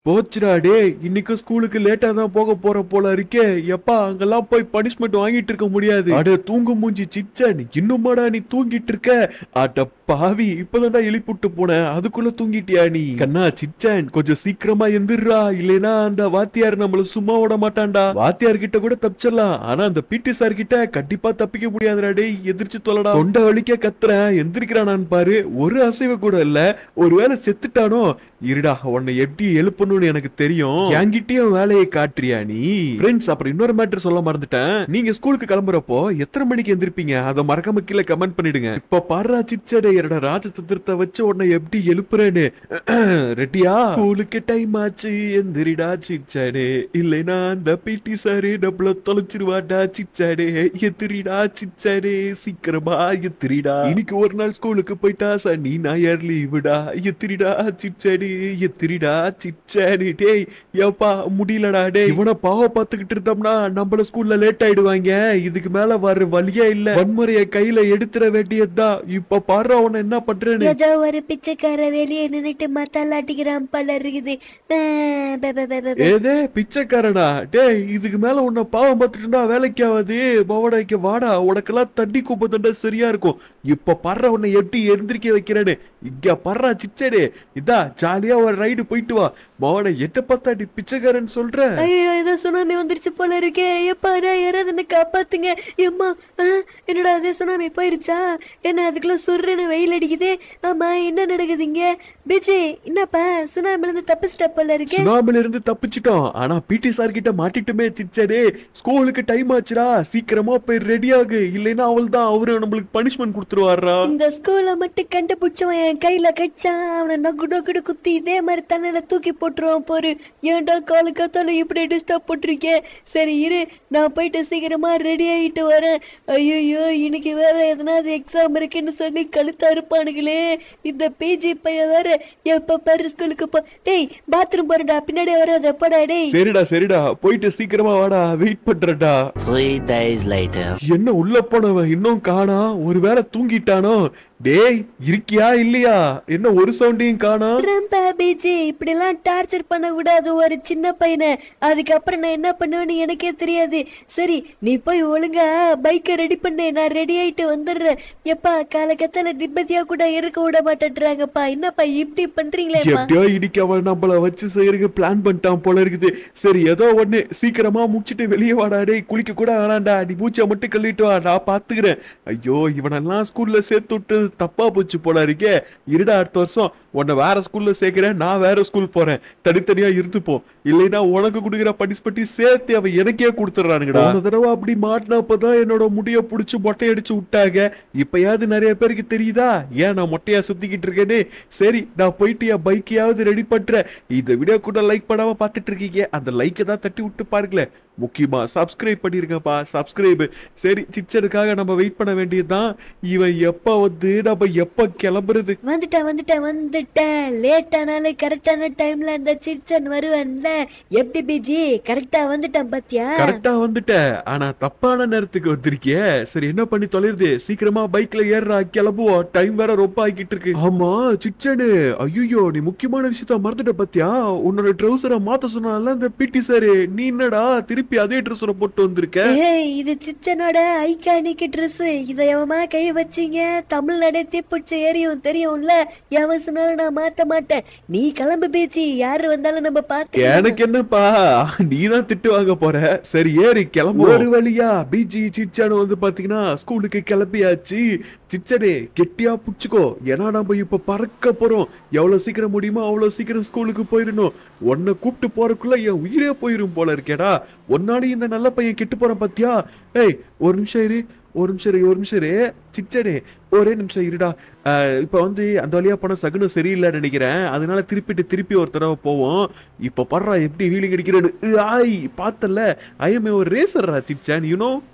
போச்சுடா டேய் இன்னைக்கு ஸ்கூலுக்கு லேட்டா தான் போக போற போல இருக்கே எப்பா அங்கெல்லாம் போய் பனிஷ்மெண்ட் வாங்கிட்டு இருக்க முடியாது அட தூங்கு மூஞ்சி சிச்சன் இன்னுமாடா நீ தூங்கிட்டு இருக்க அட பாவி இப்பதான்டா எழுப்பிட்டு போனேன் அதுக்குள்ள தூங்கிட்டியா நீ கண்ணா சிச்சன் கொஞ்சம் சீக்கிரமா எந்திரா இல்லைனா அந்த வாத்தியார் நம்மள சும்மா விட மாட்டான்டா வாத்தியார் கிட்ட கூட தப்பிச்சிடலாம் ஆனா அந்த பிடி சார் கிட்ட கண்டிப்பா தப்பிக்க முடியாதுடா டேய் எதிர்த்து தொலைடா தொண்டை வலிக்க கத்துறேன் எந்திரிக்கிறானான்னு பாரு ஒரு அசைவு கூட இல்ல ஒருவேளை செத்துட்டானோ இருடா உன்னை எப்படி எழுப்பணும்னு எனக்கு தெரியும் என்கிட்டயும் வேலையை காட்டுறியா நீ ஃப்ரெண்ட்ஸ் அப்புறம் இன்னொரு மேட்டர் சொல்ல மறந்துட்டேன் நீங்க ஸ்கூலுக்கு கிளம்புறப்போ எத்தனை மணிக்கு எந்திருப்பீங்க அதை மறக்காம கீழே கமெண்ட் பண்ணிடுங்க இப்ப பாடுறா சிச்சடே என்னோட ராஜதந்திரத்தை வச்சு உன்னை எப்படி எழுப்புறேன்னு ரெட்டியா ஸ்கூலுக்கு டைம் ஆச்சு எந்திரிடா சிச்சடே இல்லைனா அந்த பிடி சாரு நம்மள தொலைச்சிருவாடா சிச்சடே எத்திரிடா சிச்சடே சீக்கிரமா எத்திரிடா இன்னைக்கு ஒரு நாள் ஸ்கூலுக்கு போயிட்டா சனி ஞாயிறு லீவுடா எத்திரிடா சிச்சடி எத்திரிடா சிச்சடி டேய் ஏப்பா முடியலடா டேய் இவனை பாவ பார்த்துக்கிட்டு இருந்தோம்னா நம்மள ஸ்கூல்ல லேட் ஆயிடுவாங்க இதுக்கு மேல வர வழியே இல்ல வன்முறைய கையில எடுத்துட வேண்டியதுதான் இப்ப பாரு அவனை என்ன பண்றேன்னு ஏதோ ஒரு பிச்சைக்கார வெளியே நின்னுட்டு மத்தாலாட்டிக்கிறான் போல இருக்குது ஆ, பே, பே, பே, பே, பே. ஏதே பிச்சைக்காரனா டேய் இதுக்கு மேல உன்னை பாவம் பார்த்துட்டுண்டா வேலைக்கு ஆகாது பவடாய்க்கு வாடா உனக்கெல்லாம் தண்ணி கூப்ப தண்டா சரியா இருக்கும் இப்ப பர்ற உன்னை எப்படி எந்திரிக்க வைக்கிறேன்னு இங்க பர்றா சிச்சடே இதா ஜாலியா ஒரு ரைடு போயிட்டு வா மவனை எட்ட பார்த்தா நீ பிச்சைக்காரன் சொல்ற ஐயோ ஏதோ சுனாமி வந்துருச்சு போல இருக்கே எப்பா நான் யாராவது என்ன காப்பாத்துங்க எம்மா ஆ, என்னடா அதே சுனாமி போயிருச்சா என்ன அதுக்குள்ள சுருன்னு வெயில் அடிக்குது ஆமா என்ன நடக்குதுங்க பிஜி என்னப்பா சுனாமில இருந்து தப்பிச்சிட்ட போல இருக்கே சுனாமில இருந்து தப்பிச்சிட்டோம் ஆனா பிடி சார் கிட்ட மாட்டிட்டுமே சிச்சடே ஸ்கூலுக்கு டைம் ஆச்சுடா சீக்கிரமா போய் ரெடி ஆகு இல்லைன்னா அவள் தான் அவரு நம்மளுக்கு பனிஷ்மெண்ட் கொடுத்துருவாரா இந்த ஸ்கூலை மட்டும் கண்டுபிடிச்சவன் என் கையில கடிச்சான் அவனை நக்கு நக்குடு குத்தி இதே மாதிரி தலையில தூக்கி போட்டுருவான் போரு ஏன்டா காலு காத்தால இப்படி டிஸ்டர்ப் போட்டிருக்கேன் சரி இரு நான் போயிட்டு சீக்கிரமா ரெடி ஆகிட்டு வரேன் ஐயோ இன்னைக்கு வேற எதனாவது எக்ஸாம் இருக்குன்னு சொல்லி கழுத்தா இருப்பானுங்களே இந்த பிஜி பையன் வேற எப்ப பாரு ஸ்கூலுக்கு போ டேய் பாத்ரூம் போறடா பின்னாடி வராத போடா டேய் சரிடா சரிடா போயிட்டு சீக்கிரமா வாடா வெயிட் பண்றடா Three days later. என்ன உள்ள போனவன் இன்னும் காணா ஒருவேளை தூங்கிட்டானோ டேய் இருக்கியா இல்லையா என்ன ஒரு சவுண்டையும் காணா ரொம்ப பிஜி இப்படிலாம் டார்ச்சர் பண்ண கூடாது ஒரு சின்ன பையனை அதுக்கப்புறம் நான் என்ன பண்ணுவேன்னு எனக்கே தெரியாது சரி நீ போய் ஒழுங்கா பைக்கை ரெடி பண்ணு நான் ரெடி ஆயிட்டு வந்துடுறேன் எப்பா காலகத்தால நிம்மதியா கூட இருக்க விட மாட்டேன்றாங்கப்பா என்னப்பா இப்படி பண்றீங்களேப்பா எப்படியோ இடிக்க அவன் நம்மள வச்சு செய்யறதுக்கு பிளான் பண்ணிட்டான் போல இருக்குது சரி ஏதோ ஒண்ணு சீக்கிரமா முடிச்சிட்டு வெளியே வாடா டேய் குளிக்க கூட வேணாண்டா நீ மூச்சை மட்டும் கழுவிட்டு வா நான் பாத்துக்கிறேன் ஐயோ இவனெல்லாம் ஸ்கூல்ல சேர்த்து விட்டு தப்பா போச்சு போல இருக்கே இருடா அடுத்த வருஷம் உன்னை வேற ஸ்கூல்ல சேர்க்கிறேன் நான் வேற ஸ்கூல் போறேன் தனித்தனியா இருந்துப்போம் இல்லைன்னா உனக்கு கொடுக்குற பனிஷ்மெண்ட் சேர்த்து அவன் எனக்கே கொடுத்துட்றானுங்கடா ஒரு தடவை அப்படி மாட்டினப்பதான் என்னோட முடிய புடிச்சு மொட்டை அடிச்சு விட்டாங்க இப்பயாவது நிறைய பேருக்கு தெரியுதா ஏன் நான் மொட்டையா சுத்திக்கிட்டு இருக்கேன்னு சரி நான் போயிட்டு என் பைக்கையாவது ரெடி பண்றேன் இந்த வீடியோ கூட லைக் பண்ணாம பார்த்துட்டு இருக்கீங்க அந்த லைக்கை தான் தட்டி விட்டு பாருங்களேன் முக்கியமா சப்ஸ்கிரைப் பண்ணிருங்கப்பா சப்ஸ்கிரைப் சரி சிச்சனுக்காக நம்ம வெயிட் பண்ண வேண்டியதுதான் இவன் எப்ப வந்து நம்ம எப்ப கிளம்புறது வந்துட்டேன் வந்துட்டேன் வந்துட்டேன் லேட் ஆனாலும் கரெக்டான டைம்ல அந்த சிச்சன் வருவேன்ல எப்படி பிஜி கரெக்டா வந்துட்டேன் பாத்தியா கரெக்டா வந்துட்ட ஆனா தப்பான நேரத்துக்கு வந்திருக்கியே சரி என்ன பண்ணி தொலைறது சீக்கிரமா பைக்ல ஏறுறா கிளம்புவோம் டைம் வேற ரொம்ப ஆகிட்டு இருக்கு ஆமா சிச்சனு ஐயோ நீ முக்கியமான விஷயத்த மறந்துட்ட பாத்தியா உன்னோட ட்ரௌசரை மாத்த சொன்னால இந்த பிடி சார் நீ என்னடா திருப்பி அதே ட்ரௌசரை போட்டு வந்திருக்க ஏய் இது சிச்சனோட ஐகானிக் ட்ரெஸ் இதை எவமா கை வச்சீங்க தமிழ்நாடே தீப்பிடிச்ச ஏரியும் தெரியும்ல எவன் சொன்னாலும் நான் மாத்த மாட்டேன் நீ கிளம்பு பேச்சு யாரு வந்தாலும் நம்ம பார்த்து எனக்கு என்னப்பா நீ தான் திட்டு வாங்க போற சரி ஏறி கிளம்பு ஒரு வழியா பிஜி சிச்சானு வந்து பாத்தீங்கன்னா ஸ்கூலுக்கு கிளம்பியாச்சு சிச்சனே கெட்டியா புடிச்சுக்கோ ஏன்னா நம்ம இப்ப பறக்க போறோம் எவ்வளவு சீக்கிரம் முடியுமோ அவ்வளவு சீக்கிரம் ஸ்கூலுக்கு போயிடணும் உன்னை கூப்பிட்டு போறதுக்குள்ள என் உயிரே போயிரும் போல இருக்கேடா ஒன்னாடி இந்த நல்ல பையன் கெட்டு போறான் பாத்தியா ஏய் ஒரு நிமிஷம் இரு ஒரு நிமிஷம் இரு ஒரு நிமிஷம் இரு சிச்சனே ஒரே நிமிஷம் இருடா அஹ், இப்ப வந்து அந்த வழியா போன சகுனம் சரியில்லைன்னு நினைக்கிறேன் அதனால திருப்பிட்டு திருப்பி ஒரு தடவை போவோம் இப்ப படுறா எப்படி வீலிங் அடிக்கிறேன்னு உ, ஆய் பார்த்தல ஐ எம் ஒரு ரேசர்ரா சிச்சன் யூனோ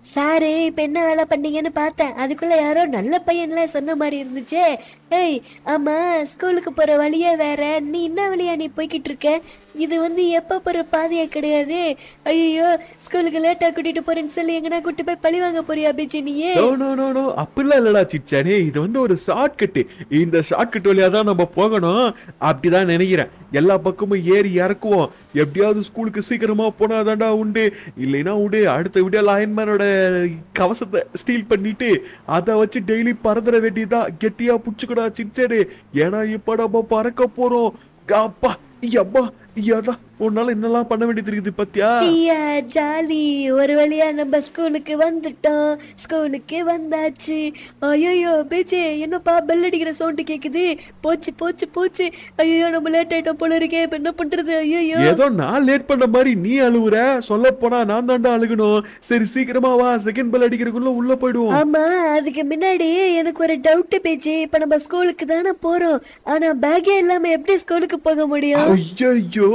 சாரு இப்ப என்ன வேலை பண்ணீங்கன்னு பார்த்தேன் அதுக்குள்ள யாரோ நல்ல பையன்லாம் சொன்ன மாதிரி இருந்துச்சே ஏய் ஆமா ஸ்கூலுக்கு போற வழியே வேற நீ என்ன வழியா நீ போய்கிட்டு இருக்க இது வந்து எப்ப போற பாதையே கிடையாது ஐயோ ஸ்கூலுக்கு லேட்டா கூட்டிட்டு போறேன்னு சொல்லி எங்கனா கூட்டி போய் பழி வாங்க போறியா பிஜி நீயே நோ நோ நோ நோ அப்படிலாம் இல்லடா சிச்சானே இது வந்து ஒரு ஷார்ட் கட்டு இந்த ஷார்ட் கட் வழியா தான் நம்ம போகணும் அப்படிதான் நினைக்கிறேன் எல்லா பக்கமும் ஏறி இறக்குவோம் எப்படியாவது ஸ்கூலுக்கு சீக்கிரமா போனாதான்டா உண்டு இல்லைன்னா உண்டு அடுத்த விட லைன்மேனோட கவசத்தை ஸ்டீல் பண்ணிட்டு அதை வச்சு டெய்லி பறந்துட வேண்டியதா கெட்டியா புடிச்சுக்கடா சிச்சடு ஏன்னா இப்ப நம்ம பறக்க போறோம் அப்பா அப்பா ஐயாடா உன்னால என்னெல்லாம் பண்ண வேண்டியது இருக்குது பத்தியா ஐயா ஜாலி ஒரு வழியா நம்ம ஸ்கூலுக்கு வந்துட்டோம் ஸ்கூலுக்கு வந்தாச்சு ஐயோ பேச்சு என்னப்பா பெல் அடிக்கிற சவுண்டு கேக்குது போச்சு போச்சு போச்சு ஐயோ நம்ம லேட் ஆயிட்டோம் போல இருக்கே இப்ப என்ன பண்றது ஐயோ ஏதோ நான் லேட் பண்ண மாதிரி நீ அழுவுற சொல்ல போனா நான் தாண்டா அழுகணும் சரி சீக்கிரமா வா செகண்ட் பெல் அடிக்கிறதுக்குள்ள உள்ள போயிடுவோம் ஆமா அதுக்கு முன்னாடி எனக்கு ஒரு டவுட் பேச்சு இப்ப நம்ம ஸ்கூலுக்கு தானே போறோம் ஆனா பேக்கே இல்லாம எப்படி ஸ்கூலுக்கு போக முடியும் ஐயோ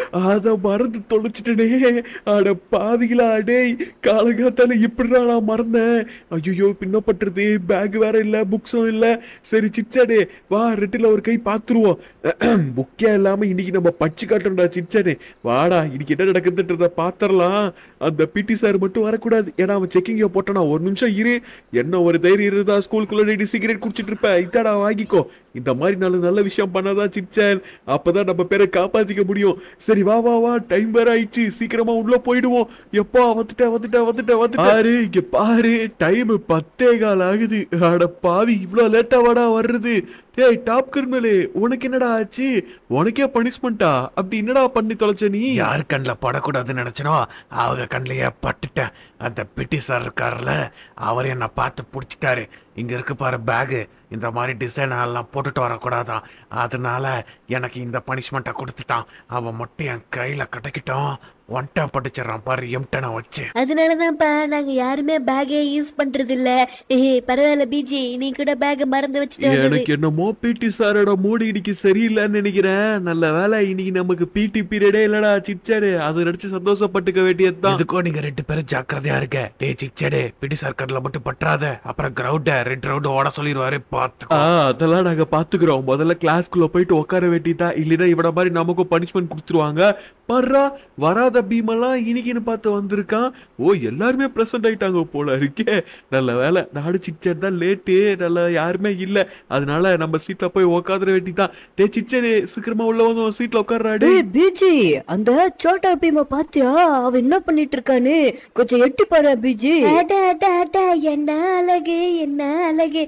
அத மறந்து தொலைச்சிட்டனே அட பாவிகளா டேய் காலகாத்தால இப்படிடா நான் மறந்தேன் ஐயோ பின்ன பண்றது பேக் வேற இல்ல புக்ஸும் இல்ல சரி சிச்சாடே வா ரெட்டில ஒரு கை பாத்துருவோம் புக்கே இல்லாம இன்னைக்கு நம்ம படிச்சு காட்டுறோம்டா சிச்சாடே வாடா இன்னைக்கு என்ன நடக்குதுன்றத பாத்திரலாம் அந்த பிடி சார் மட்டும் வரக்கூடாது ஏன்னா அவன் செக்கிங்க போட்டானா ஒரு நிமிஷம் இரு என்ன ஒரு தைரியம் இருந்தா ஸ்கூலுக்குள்ள டெய்லி சிகரெட் குடிச்சிட்டு இருப்ப இதாடா வாங்கிக்கோ இந்த மாதிரி நல்ல நல்ல விஷயம் பண்ணாதான் சிச்சன் அப்பதான் நம்ம பேரை காப்பாத்திக்க முடியும் சரி வா வா வா டைம் வேற ஆயிடுச்சு சீக்கிரமா உள்ள போயிடுவோம் எப்பா வந்துட்டேன் வந்துட்டேன் வந்துட்டேன் வந்துட்டேன் பாரு இங்க பாரு டைம் பத்தே கால் ஆகுது அட பாவி இவ்வளவு லேட்டா வாடா வர்றது டேய் டாப் கிரிமினலே உனக்கு என்னடா ஆச்சு உனக்கே பனிஷ்மெண்டா அப்படி என்னடா பண்ணி தொலைச்ச நீ யார் கண்ணில் படக்கூடாதுன்னு நினைச்சனோ அவங்க கண்ணிலேயே பட்டுட்டேன் அந்த பிட்டி சார் இருக்கார்ல அவர் என்னை பார்த்து பிடிச்சிட்டாரு இங்க இருக்கு பாரு பேகு இந்த மாதிரி டிசைன் எல்லாம் போட்டுட்டு வரக்கூடாதான் அதனால எனக்கு இந்த பனிஷ்மெண்ட்டை கொடுத்துட்டான் அவன் மட்டும் என் கையில கிடைக்கிட்டோம் ஒன்ட்டா படிச்சிடறான் பாரு எம்டனை வச்சு அதனாலதான்ப்பா நாங்க யாருமே பேக்கே யூஸ் பண்றது இல்ல ஏய் பரவாயில்ல பிஜி நீ கூட பேக் மறந்து வச்சுட்டு வந்தது எனக்கு என்னமோ பிடி சாரோட மூடு இன்னைக்கு சரியில்லைன்னு நினைக்கிறேன் நல்ல வேலை இன்னைக்கு நமக்கு பிடி பீரியடே இல்லடா சிச்சாரு அதை நடிச்சு சந்தோஷப்பட்டுக்க வேண்டியதுதான் இதுக்கும் நீங்க ரெண்டு பேரும் ஜாக்கிரதையா இருக்க டேய் சிக்சடே பிடி சார் கண்ணில் மட்டும் பற்றாத அப்புறம் கிரவுண்ட ரெட் ரவுண்டு ஓட சொல்லிடுவாரு பார்த்து ஆ அதெல்லாம் நாங்க பாத்துக்கிறோம் முதல்ல கிளாஸ்க்குள்ள போயிட்டு உட்கார வேண்டியதா இல்லைன்னா இவட மாதிரி நமக்கும் பனிஷ்மெண்ட் கொடுத்துருவாங்க பர்றா வராத பீமெல்லாம் இன்னைக்குன்னு பார்த்து வந்திருக்கான் ஓ எல்லாருமே பிரசன்ட் ஆயிட்டாங்க போல இருக்கே நல்ல வேலை நாடு சிச்சர் தான் லேட்டு நல்ல யாருமே இல்ல அதனால நம்ம சீட்ல போய் உட்காந்துட வேண்டியதான் டே சிச்சரே சீக்கிரமா உள்ள வந்து உன் சீட்ல உட்கார்றாடே ஏய் பிஜி அந்த சோட்டா பீம பாத்தியா அவன் என்ன பண்ணிட்டு இருக்கான்னு கொஞ்சம் எட்டி பாரு பிஜி அட அட அட என்ன அழகு என்ன அழகு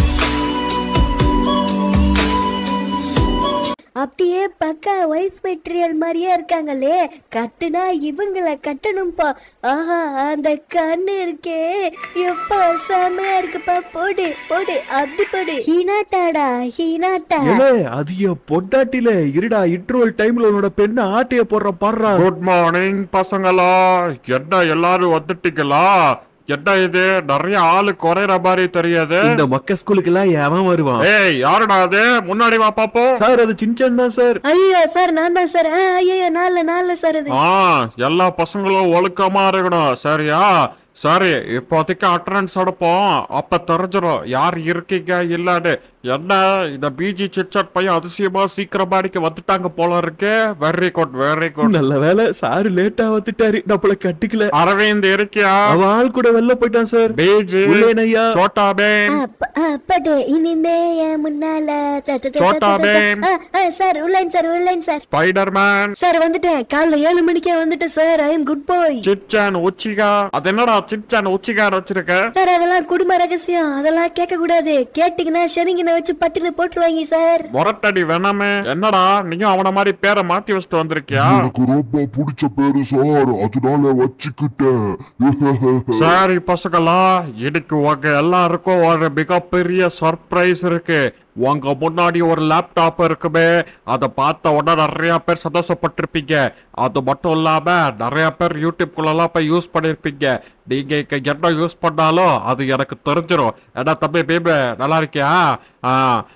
அப்படியே பக்கா ஒய்ஃப் மெட்டீரியல் மாதிரியே இருக்காங்களே கட்டுனா இவங்கள கட்டணும்பா ஆஹா அந்த கண்ணு இருக்கே எப்பா செமையா இருக்குப்பா போடு போடு அப்படி போடு ஹீனாட்டாடா ஹீனாட்டா ஏலே அது என் பொட்டாட்டில இருடா இன்டர்வல் டைம்ல உன்னோட பெண்ணை ஆட்டைய போடுற பாடுறா குட் மார்னிங் பசங்களா என்ன எல்லாரும் வந்துட்டீங்களா என்ன இது நிறைய ஆளு குறையிற மாதிரி தெரியுது இந்த மக்க ஸ்கூலுக்கு எல்லாம் எவன் வருவான் ஏய் யாருடா அது முன்னாடி வா பாப்போம் சார் அது சின்சான் தான் சார் ஐயோ சார் நான் தான் சார் ஐயோ நாலு நாலு சார் அது ஆ எல்லா பசங்களும் ஒழுக்கமா இருக்கணும் சரியா சரி இப்போதைக்கு அட்டண்டன்ஸ் எடுப்போம் அப்ப தெரிஞ்சிடும் யார் இருக்கீங்க இல்லன்னு என்ன இந்த பிஜி சிட்சட் பையன் அதிசயமா சீக்கிரமா அடிக்க வந்துட்டாங்க போல இருக்கு வெரி குட் வெரி குட் நல்ல வேலை சாரு லேட்டா வந்துட்டாரு நம்மள கட்டிக்கல அரவிந்த் இருக்கியா அவன் ஆள் கூட வெளில போயிட்டான் சார் பிஜி உள்ளேனையா சோட்டா பேன் பட்டு இனிமே என் முன்னால த- த- த- சோட்டா த- த- பீம். ஆ, ஆ, சார் உள்ளேன் சார் உள்ளேன் சார் ஸ்பைடர்மேன் சார் வந்துட்டேன் காலைல ஏழு மணிக்கே வந்துட்டேன் sir I am good boy சிச்சான் உச்சிகா அது என்னடா சிச்சான் உச்சிகார் வச்சிருக்க சார் அதெல்லாம் குடும்ப ரகசியம் அதெல்லாம் கேட்க கூடாது கேட்டீங்கன்னா சரிங்கன வச்சு பட்டுன்னு போட்டுருவாங்க சார் முரட்டடி வேணாமே என்னடா நீயும் அவன மாதிரி பேரை மாத்தி வச்சுட்டு வந்திருக்கியா எனக்கு ரொம்ப பிடிச்ச பேரு சார் அதனால வச்சுக்கிட்டேன் சரி பசங்களா இன்னைக்கு உங்க எல்லாருக்கும் ஒரு மிகப்பெரிய சர்ப்ரைஸ் இருக்கு உங்க முன்னாடி ஒரு லேப்டாப் இருக்குமே அதை பார்த்த உடனே நிறைய பேர் சந்தோஷப்பட்டிருப்பீங்க அது மட்டும் இல்லாம நிறைய பேர் யூடியூப்குள்ளெல்லாம் போய் யூஸ் பண்ணிருப்பீங்க நீங்க இங்க என்ன யூஸ் பண்ணாலும் அது எனக்கு தெரிஞ்சிடும் ஏன்னா தம்பி பேபு நல்லா இருக்கியா ஆ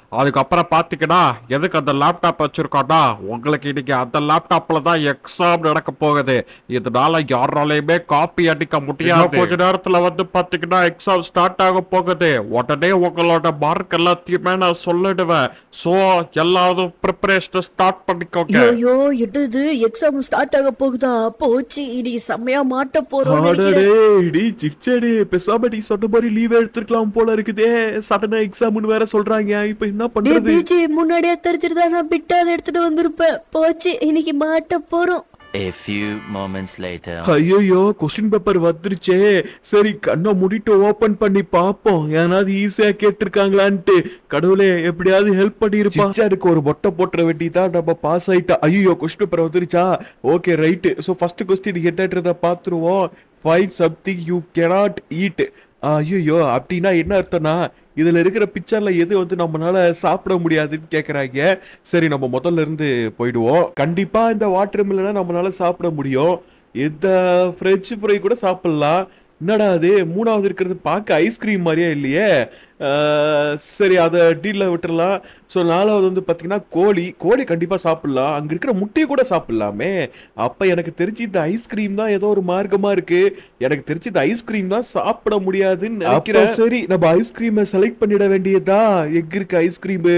அதுக்கப்புறம் பாத்தீங்கன்னா எதுக்கு அந்த லேப்டாப் வச்சிருக்கோம்னா உங்களுக்கு இன்னைக்கு அந்த லேப்டாப்ல தான் எக்ஸாம் நடக்க போகுது இதனால யாராலையுமே காப்பி அடிக்க முடியாது கொஞ்ச நேரத்துல வந்து பாத்தீங்கன்னா எக்ஸாம் ஸ்டார்ட் ஆக போகுது உடனே உங்களோட மார்க் எல்லாத்தையுமே நான் சொல்லிடுவேன் சோ எல்லாரும் ப்ரிப்பரேஷன் ஸ்டார்ட் பண்ணிக்கோங்க ஐயோ என்னது எக்ஸாம் ஸ்டார்ட் ஆக போகுதா போச்சு இன்னைக்கு செம்மையா மாட்ட போறோம் அடடே டி சிப்சடி பேசாம நீ சொன்ன மாதிரி லீவ் எடுத்துருக்கலாம் போல இருக்குதே சடனா எக்ஸாம்னு வேற சொல்றாங்க இப்ப என்ன பண்றது பீச்சு முன்னாடியே தெரிஞ்சிருந்தா நான் பிட்டாத எடுத்துட்டு வந்திருப்பேன் போச்சு இன்னைக்கு மாட்ட போறோம் A few moments later. ஐயோ கொஸ்டின் பேப்பர் வந்துருச்சே சரி கண்ணை மூடிட்டு ஓபன் பண்ணி பாப்போம் ஏனாவது ஈஸியா கேட்டிருக்காங்களான்ட்டு கடவுளே எப்படியாவது ஹெல்ப் பண்ணிருப்பா அதுக்கு ஒரு மொட்டை போட்டுற வேண்டியதான் நம்ம பாஸ் ஆயிட்டா ஐயோ கொஸ்டின் பேப்பர் வந்துருச்சா okay right so first question என்னன்றத பார்த்துருவோம் find something you cannot eat ஐயோ அப்படின்னா என்ன அர்த்தம்னா இதுல இருக்கிற பிக்சர்ல எது வந்து நம்மளால சாப்பிட முடியாதுன்னு கேக்குறாங்க சரி நம்ம முதல்ல இருந்து போயிடுவோம் கண்டிப்பா இந்த வாட்டர் மில்லனை நம்மளால சாப்பிட முடியும் இந்த ஃப்ரெஞ்சு ஃப்ரை கூட சாப்பிடலாம் என்னடா அது மூணாவது இருக்கிறது பார்க்க ஐஸ்கிரீம் மாதிரியே இல்லையே அஹ், சரி அதை டீலில் விட்டுறலாம் ஸோ நாலாவது வந்து பார்த்தீங்கன்னா கோழி கோழி கண்டிப்பாக சாப்பிடலாம் அங்கே இருக்கிற முட்டையை கூட சாப்பிடலாமே அப்போ எனக்கு தெரிஞ்சு இந்த ஐஸ்கிரீம் தான் ஏதோ ஒரு மார்க்கமாக இருக்கு எனக்கு தெரிஞ்சு இந்த ஐஸ்கிரீம் தான் சாப்பிட முடியாதுன்னு நினைக்கிறேன் சரி நம்ம ஐஸ்கிரீமை செலக்ட் பண்ணிட வேண்டியதா எங்க இருக்கு ஐஸ்கிரீமு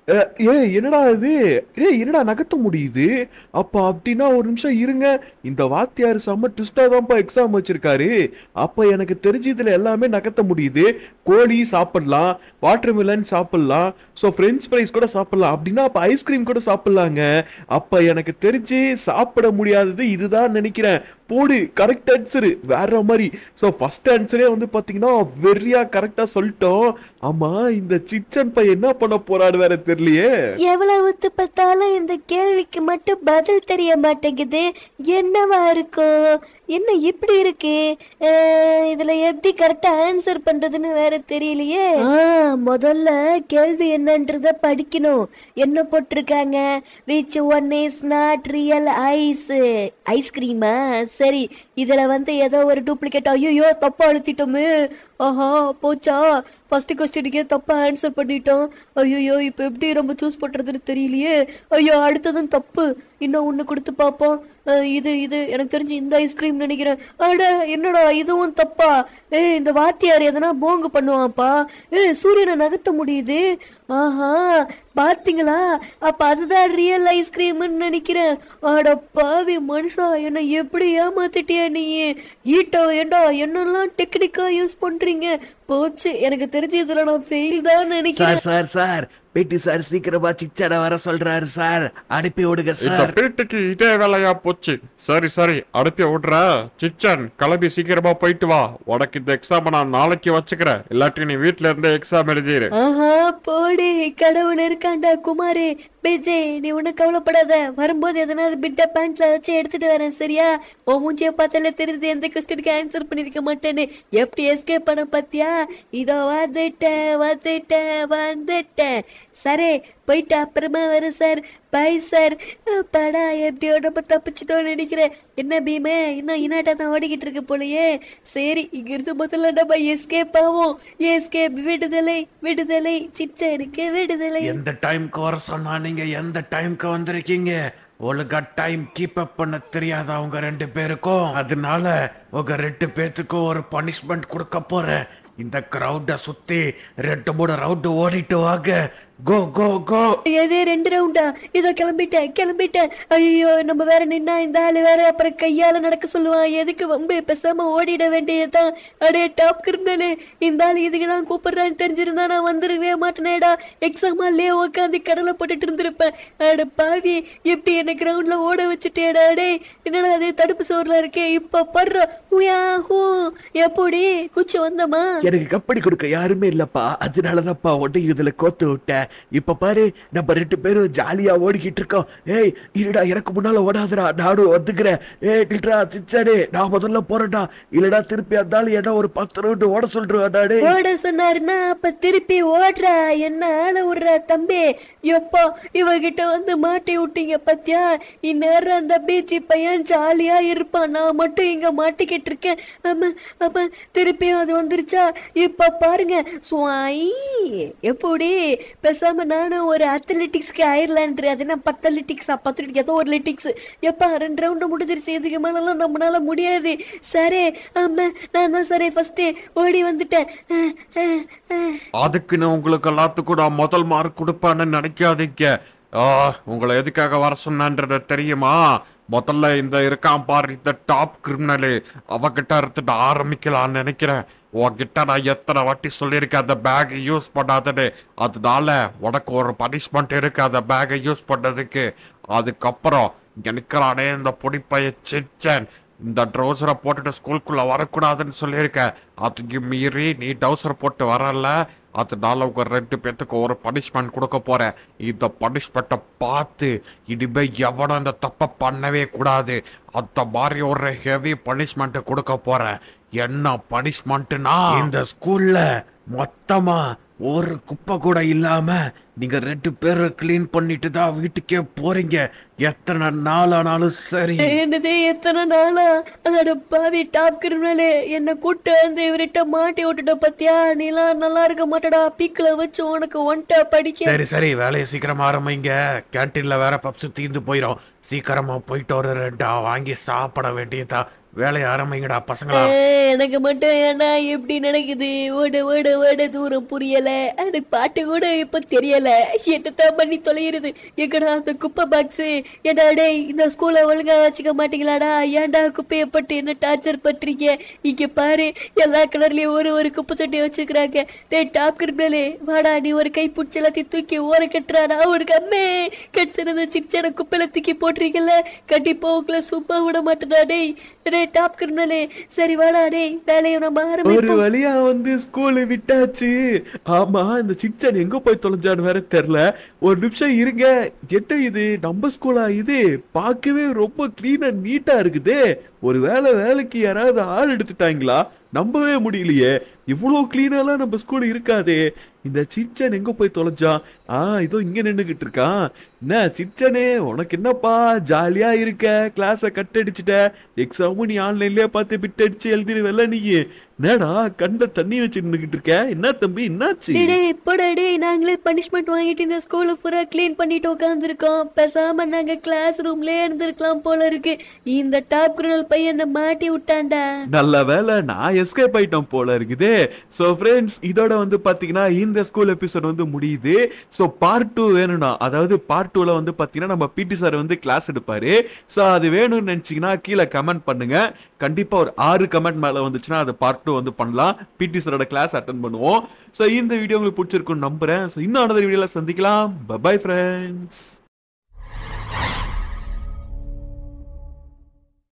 ஏ என்னடா இது ஏ என்னடா நகர்த்த முடியுது அப்ப அப்படின்னா ஒரு நிமிஷம் இருங்க இந்த வாத்தியார் செம்ம ட்விஸ்டா தான்ப்பா எக்ஸாம் வச்சிருக்காரு அப்ப எனக்கு தெரிஞ்சு இதுல எல்லாமே நகர்த்த முடியுது கோழி சாப்பிடலாம் வாட்டர் மிலன் சாப்பிடலாம் ஸோ ஃப்ரெஞ்ச் ஃப்ரைஸ் கூட சாப்பிடலாம் அப்படின்னா அப்ப ஐஸ்கிரீம் கூட சாப்பிடலாங்க அப்ப எனக்கு தெரிஞ்சு சாப்பிட முடியாதது இதுதான் நினைக்கிறேன் போடு கரெக்ட் ஆன்சரு வேற மாதிரி ஸோ ஃபர்ஸ்ட் ஆன்சரே வந்து பாத்தீங்கன்னா வெறியா கரெக்டா சொல்லிட்டோம் ஆமா இந்த சிச்சன் பையன் என்ன பண்ண போறான்னு வேற தெரியலையே எவ்வளவு பார்த்தாலும் இந்த கேள்விக்கு மட்டும் பதில் தெரிய மாட்டேங்குது என்னவா இருக்கும் என்ன இப்படி இருக்கு அஹ், இதுல எப்படி கரெக்டா ஆன்சர் பண்றதுன்னு வேற தெரியலையே ஆ, முதல்ல கேள்வி என்னன்றத படிக்கணும் என்ன போட்டிருக்காங்க which one is not real ice ஐஸ்கிரீமா சரி இதுல வந்து ஏதோ ஒரு டூப்ளிகேட் ஐயோ தப்பா அழுத்திட்டோமே ஆஹா போச்சா ஃபர்ஸ்ட் கொஸ்டினுக்கே தப்பா ஆன்சர் பண்ணிட்டோம் ஐயோ இப்போ எப்படி நம்ம சூஸ் பண்றதுன்னு தெரியலையே ஐயோ அடுத்ததும் தப்பு இன்னும் ஒன்று கொடுத்து பார்ப்போம் அஹ், இது இது எனக்கு தெரிஞ்சு இந்த ஐஸ்கிரீம் நினைக்கிறேன் அட என்னடா இதுவும் தப்பா ஏய் இந்த வாத்தியார் எதனா போங்கு பண்ணுவான்ப்பா ஏய் சூரியனை நகர்த்த முடியுது ஆஹா பாத்தீங்களா அப்ப அதுதான் ரியல் ஐஸ்கிரீம்னு நினைக்கிறேன் அட பாவி மனுஷா என்ன எப்படி ஏமாத்திட்டியா நீ ஈட்டோ ஏண்டா என்னெல்லாம் டெக்னிக்கா யூஸ் பண்றீங்க போச்சு எனக்கு தெரிஞ்சு இதுல நான் ஃபெயில் தான் நினைக்கிறேன் sir sir sir PT sir சீக்கிரமா சிச்சாட வர சொல்றாரு சார் அனுப்பி விடுங்க இந்த சார் பீட்டுக்கு இதே வேலையா போச்சு சரி சரி அனுப்பி விடுற சிச்சன் கிளம்பி சீக்கிரமா போயிட்டு வா உனக்கு இந்த எக்ஸாம் நான் நாளைக்கு வச்சுக்கிறேன் இல்லாட்டி நீ வீட்ல இருந்தே எக்ஸாம் எழுதிரு ஆஹா போடி கடவுள் இருக்காண்டா குமாரு பேஜே நீ ஒன்றும் கவலைப்படாத வரும்போது எதனாவது பிட்ட பேண்ட்ல வச்சு எடுத்துட்டு வரேன் சரியா உன் மூஞ்சிய பார்த்தாலே தெரியுது எந்த கொஸ்டினுக்கு ஆன்சர் பண்ணிருக்க மாட்டேன்னு எப்படி எஸ்கேப் பண்ண பாத்தியா இதோ வந்துட்டேன் வந்துட்டேன் வந்துட்டேன் சரி போயிட்டு அப்புறமா வரேன் சார் பை சார் படா எப்படியோ நம்ம தப்பிச்சிட்டோம்னு நினைக்கிறேன் என்ன பீமே இன்னும் இன்னாட்டா தான் ஓடிக்கிட்டு இருக்கு போலயே சரி இங்கிருந்து முதல்ல நம்ம எஸ்கேப் ஆவோம் எஸ்கேப் விடுதலை விடுதலை சிச்சனுக்கு விடுதலை எந்த டைம்க்கு வர சொன்னா நீங்க எந்த டைம்க்கு வந்திருக்கீங்க ஒழுங்கா டைம் கீப் அப் பண்ண தெரியாதா உங்க ரெண்டு பேருக்கும் அதனால உங்க ரெண்டு பேத்துக்கும் ஒரு பனிஷ்மெண்ட் கொடுக்க போறேன் இந்த கிரவுட சுத்தி ரெண்டு மூணு ரவுண்டு ஓடிட்டு வாங்க கோ கோ கோ எது ரெண்டு ரவுண்டா இதோ கிளம்பிட்டேன் கிளம்பிட்டேன் ஐயோ நம்ம வேற நின்னா இந்த ஆளு வேற அப்புறம் கையால நடக்க சொல்லுவான் எதுக்கு வம்பு பேசாம ஓடிட வேண்டியதுதான் அடே டாப் கிரிமினலு இந்த ஆள் இதுக்கு தான் கூப்பிடுறான்னு தெரிஞ்சிருந்தா நான் வந்துருக்கவே மாட்டேனேடா எக்ஸாம் ஹால்லே உட்காந்து கடலை போட்டுட்டு இருந்திருப்பேன் அட பாவி எப்படி என்ன கிரவுண்ட்ல ஓட வச்சுட்டேடா டே என்னடா அது தடுப்பு சோறுல இருக்கே இப்ப படுற ஹூயா ஹூ எப்படி குச்சி வந்தமா எனக்கு கப்படி கொடுக்க யாருமே இல்லப்பா அதனாலதான்ப்பா உடனே இதுல கோத்து விட்டேன் இப்ப பாரு நம்ம ரெண்டு பேரும் ஜாலியா ஓடிக்கிட்டு இருக்கோம் ஏய் இருடா எனக்கு முன்னால ஓடாதடா நானும் வந்துக்கிறேன் ஏய் டில்ரா சிச்சாடே நான் முதல்ல போறேன்டா இல்லடா திருப்பி அந்தாலும் என்ன ஒரு பத்து ரவுண்டு ஓட சொல்றேன்டா டேய் ஓட சொன்னாருன்னா அப்ப திருப்பி ஓடுறா என்ன ஆள விடுற தம்பி எப்போ இவகிட்ட வந்து மாட்டி விட்டீங்க பத்தியா இந்நேரம் அந்த பீச்சி பையன் ஜாலியா இருப்பான் நான் மட்டும் இங்க மாட்டிக்கிட்டு இருக்கேன் ஆமா அப்ப திருப்பியும் அது வந்துருச்சா இப்ப பாருங்க சுவாய் எப்படி பேசாம நானும் ஒரு அத்லெட்டிக்ஸ்க்கு ஆயிரலான்ட்டு அது என்ன பத்து அத்லெட்டிக்ஸா பத்து ஏதோ ஒரு லெட்டிக்ஸ் எப்பா ரெண்டு ரவுண்டு முடிஞ்சிருச்சு இதுக்கு மேலாம் நம்மளால முடியாது சரி ஆமா நான் தான் சரி ஃபர்ஸ்ட் ஓடி வந்துட்டேன் அஹ், அஹ், அஹ். அதுக்கு நான் உங்களுக்கு எல்லாத்துக்கும் நான் முதல் மார்க் கொடுப்பேன்னு நினைக்காதீங்க ஆ, உங்களை எதுக்காக வர சொன்னன்றது தெரியுமா முதல்ல இந்த இருக்கான் பாரு இந்த டாப் கிரிமினலு அவகிட்ட இருந்துட்டு ஆரம்பிக்கலாம்னு நினைக்கிறேன் உன்கிட்ட நான் எத்தனை வாட்டி சொல்லியிருக்கேன் அந்த பேக் யூஸ் பண்ணாதன்னு அதனால உனக்கு ஒரு பனிஷ்மெண்ட் இருக்கு அந்த பேக்கை யூஸ் பண்ணதுக்கு அதுக்கப்புறம் நினைக்கிறானே இந்த பொடிப்பைய சிச்சன் இந்த ட்ரௌசரை போட்டுட்டு ஸ்கூலுக்குள்ள வரக்கூடாதுன்னு சொல்லியிருக்கேன் அதுக்கு மீறி நீ டவுசர் போட்டு வரல அதனால உங்க ரெண்டு பேத்துக்கு ஒரு பனிஷ்மெண்ட் கொடுக்க போறேன் இந்த பனிஷ்மெண்ட்டை பார்த்து இனிமே எவனும் இந்த தப்பை பண்ணவே கூடாது அந்த மாதிரி ஒரு ஹெவி பனிஷ்மெண்ட் கொடுக்க போறேன் என்ன பனிஷ்மெண்ட்னா இந்த ஸ்கூல்ல மொத்தமா ஒரு குப்பை கூட இல்லாம நீங்க ரெண்டு பேரும் க்ளீன் பண்ணிட்டு தான் வீட்டுக்கே போறீங்க எத்தனை நாள் ஆனாலும் சரி என்னது எத்தனை நாளா அதோட பாவி டாப் கிரிமினலு என்னை கூட்டு வந்து இவர்கிட்ட மாட்டி விட்டுட்ட பத்தியா நீலாம் நல்லா இருக்க மாட்டடா பீக்கில் வச்சு உனக்கு ஒன்ட்டா படிக்க சரி சரி வேலையை சீக்கிரமா ஆரம்பிங்க கேன்டீன்ல வேற பப்ஸ் தீந்து போயிடும் சீக்கிரமா போயிட்டு ஒரு ரெண்டா வாங்கி சாப்பிட வேண்டியதா வேலையை ஆரம்பிங்கடா பசங்களா ஏய், எனக்கு மட்டும் ஏன்னா எப்படி நடக்குது ஓட ஓட ஓட தூரம் புரியல எனக்கு பாட்டு கூட இப்ப தெரியல என்னத்தான் பண்ணி தொலைகிறது எங்கடா அந்த குப்பை பாக்ஸ் ஏடா டேய் இந்த ஸ்கூலை ஒழுங்கா வச்சுக்க மாட்டீங்களாடா ஏன்டா குப்பையை பட்டு என்ன டார்ச்சர் பண்றீங்க இங்க பாரு எல்லா கலர்லயும் ஒரு ஒரு குப்பை தொட்டி வச்சுக்கிறாங்க டேய் டாப் கிரிமினலே வாடா நீ ஒரு கை பிடிச்சி எல்லாத்தையும் தூக்கி ஓர கட்டுறாடா ஒரு கம்மே கடிச்சிருந்த சிச்சன குப்பையில தூக்கி போட்டிருக்கல கண்டிப்பா உங்களை சும்மா விட மாட்டேடா டேய் டேய் டாப் கிரிமினலே சரி வாடா டேய் வேலையை நம்ம ஒரு ஆரம்பிப்போம் வழியா வந்து ஸ்கூலு விட்டாச்சு ஆமா இந்த சிச்சன் எங்க போய் தொலைஞ்சான்னு வேற தெரியல ஒரு நிமிஷம் இருங்க என்ன இது நம்ம ஸ்கூலா இது பார்க்கவே ரொம்ப கிளீனா நீட்டா இருக்குதே ஒரு வேலை வேலைக்கு யாராவது ஆள் எடுத்துட்டாங்களா நம்பவே முடியலையே இவ்வளோ கிளீனாலாம் நம்ம ஸ்கூல் இருக்காதே இந்த சிச்சன் எங்க போய் தொலைஞ்சான் ஆ இதோ இங்க நின்னுகிட்டு இருக்கான் என்ன சிச்சனே உனக்கு என்னப்பா ஜாலியா இருக்க கிளாஸை கட் அடிச்சிட்ட எக்ஸாமும் நீ ஆன்லைன்லயே பார்த்து பிட் அடிச்சு எழுதிடுவல்ல நீ என்னடா கண்ட தண்ணி வச்சு நின்னுகிட்டு இருக்க என்ன தம்பி என்னாச்சு டேய் டேய், போடா டேய் நாங்களே பனிஷ்மெண்ட் வாங்கிட்டு இந்த ஸ்கூலை பூரா க்ளீன் பண்ணிட்டு உட்காந்துருக்கோம் பேசாம நாங்க கிளாஸ் ரூம்லயே இருந்திருக்கலாம் போல இருக்கு இந்த டாப் கிரிமினல் பையன் என்ன மாட்டி விட்டான்டா நல்ல வேலை நான் எஸ்கேப் ஆயிட்டோம் போல இருக்குது ஸோ ஃப்ரெண்ட்ஸ் இதோட வந்து பார்த்தீங்கன்னா இந்த ஸ்கூல் எபிசோட் வந்து முடியுது ஸோ பார்ட் டூ வேணும்னா அதாவது பார்ட் டூவில் வந்து பார்த்தீங்கன்னா நம்ம பிடி சார் வந்து கிளாஸ் எடுப்பாரு ஸோ அது வேணும்னு நினச்சிங்கன்னா கீழே கமெண்ட் பண்ணுங்க கண்டிப்பாக ஒரு ஆறு கமெண்ட் மேலே வந்துச்சுன்னா அது பார்ட் டூ வந்து பண்ணலாம் பிடி சாரோட கிளாஸ் அட்டன் பண்ணுவோம் ஸோ இந்த வீடியோ உங்களுக்கு பிடிச்சிருக்குன்னு நம்புறேன் ஸோ இன்னும் அடுத்த வீடியோவில் சந்திக்கலாம் பபாய் ஃப்ரெண்ட்ஸ்